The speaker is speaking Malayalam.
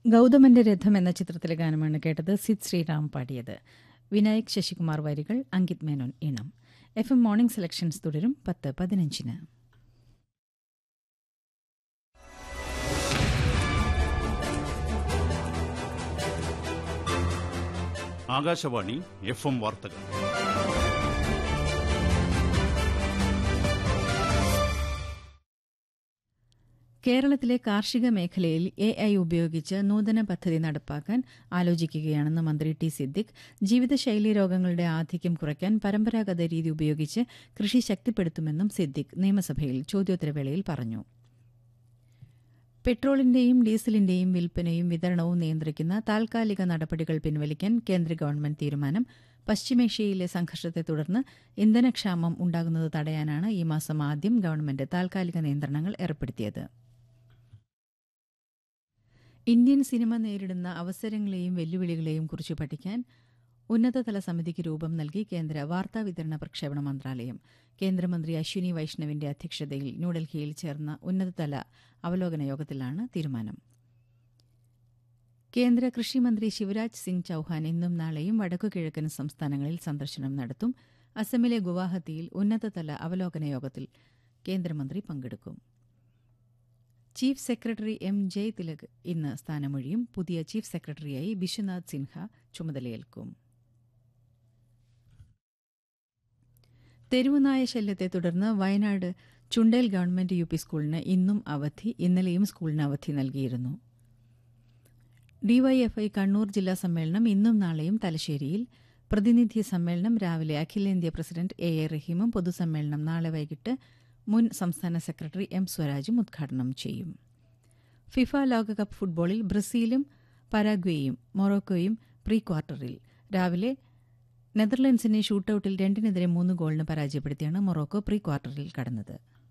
ഗൗതമന്റെ രഥം എന്ന ചിത്രത്തിലെ ഗാനമാണ് കേട്ടത് സിദ് ശ്രീറാം പാടിയത് വിനായക് ശശികുമാർ വരികൾ അങ്കിത് മേനോൻ ഈണം എഫ് എം മോർണിംഗ് സെലക്ഷൻസ് തുടരും പത്ത് പതിനഞ്ചിന് ആകാശവാണി എഫ് എം വാർത്തകൾ കേരളത്തിലെ കാർഷിക മേഖലയിൽ എ ഐ ഉപയോഗിച്ച് നൂതന പദ്ധതി നടപ്പാക്കാൻ ആലോചിക്കുകയാണെന്ന് മന്ത്രി ടി സിദ്ദിഖ് ജീവിതശൈലി രോഗങ്ങളുടെ ആധിക്യം കുറയ്ക്കാൻ പരമ്പരാഗത രീതി ഉപയോഗിച്ച് കൃഷി ശക്തിപ്പെടുത്തുമെന്നും സിദ്ദിഖ് നിയമസഭയിൽ ചോദ്യോത്തരവേളയിൽ പറഞ്ഞു പെട്രോളിന്റെയും ഡീസലിന്റെയും വിൽപ്പനയും വിതരണവും നിയന്ത്രിക്കുന്ന താൽക്കാലിക നടപടികൾ പിൻവലിക്കാൻ കേന്ദ്ര ഗവൺമെന്റ് തീരുമാനം പശ്ചിമേഷ്യയിലെ സംഘർഷത്തെ തുടർന്ന് ഇന്ധനക്ഷാമം ഉണ്ടാകുന്നത് തടയാനാണ് ഈ മാസം ആദ്യം ഗവൺമെന്റ് താൽക്കാലിക നിയന്ത്രണങ്ങൾ ഏർപ്പെടുത്തിയത് ഇന്ത്യൻ സിനിമ നേരിടുന്ന അവസരങ്ങളെയും വെല്ലുവിളികളെയും കുറിച്ച് പഠിക്കാൻ ഉന്നതതല സമിതിക്ക് രൂപം നൽകി കേന്ദ്ര വാർത്താവിതരണ പ്രക്ഷേപണ മന്ത്രാലയം കേന്ദ്രമന്ത്രി അശ്വിനി വൈഷ്ണവിന്റെ അധ്യക്ഷതയിൽ ന്യൂഡൽഹിയിൽ ചേർന്ന ഉന്നതതല അവലോകന യോഗത്തിലാണ് തീരുമാനം കേന്ദ്ര കൃഷിമന്ത്രി ശിവരാജ് സിംഗ് ചൌഹാൻ ഇന്നും നാളെയും വടക്കുകിഴക്കൻ സംസ്ഥാനങ്ങളിൽ സന്ദർശനം നടത്തും അസമിലെ ഗുവാഹത്തിയിൽ ഉന്നതതല അവലോകന യോഗത്തിൽ കേന്ദ്രമന്ത്രി പങ്കെടുക്കും chief secretary M Jai Tilak ഇന്ന് സ്ഥാനമൊഴിയും പുതിയ ചീഫ് സെക്രട്ടറിയായി ബിശ്വനാഥ് സിൻഹ ചുമതലയേൽക്കും തെരുവുനായ ശല്യത്തെ തുടർന്ന് Wayanad Chundale government U P സ്കൂളിന് ഇന്നും അവധി ഇന്നലെയും സ്കൂളിന് അവധി നൽകിയിരുന്നു ഡിവൈഎഫ്ഐ കണ്ണൂർ ജില്ലാ സമ്മേളനം ഇന്നും നാളെയും തലശ്ശേരിയിൽ പ്രതിനിധി സമ്മേളനം രാവിലെ അഖിലേന്ത്യാ പ്രസിഡന്റ് എ എ റഹീമും പൊതുസമ്മേളനം നാളെ വൈകിട്ട് മുൻ സംസ്ഥാന സെക്രട്ടറി എം സ്വരാജും ഉദ്ഘാടനം ചെയ്യും ഫിഫ ലോകകപ്പ് ഫുട്ബോളിൽ ബ്രസീലും പരാഗ്വേയും മൊറോക്കോയും പ്രീ ക്വാർട്ടറിൽ രാവിലെ നെതർലൻഡ്സിനെ ഷൂട്ടൌട്ടിൽ രണ്ടിനെതിരെ മൂന്ന് ഗോളിന് പരാജയപ്പെടുത്തിയാണ് മൊറോക്കോ പ്രീ ക്വാർട്ടറിൽ കടന്നത്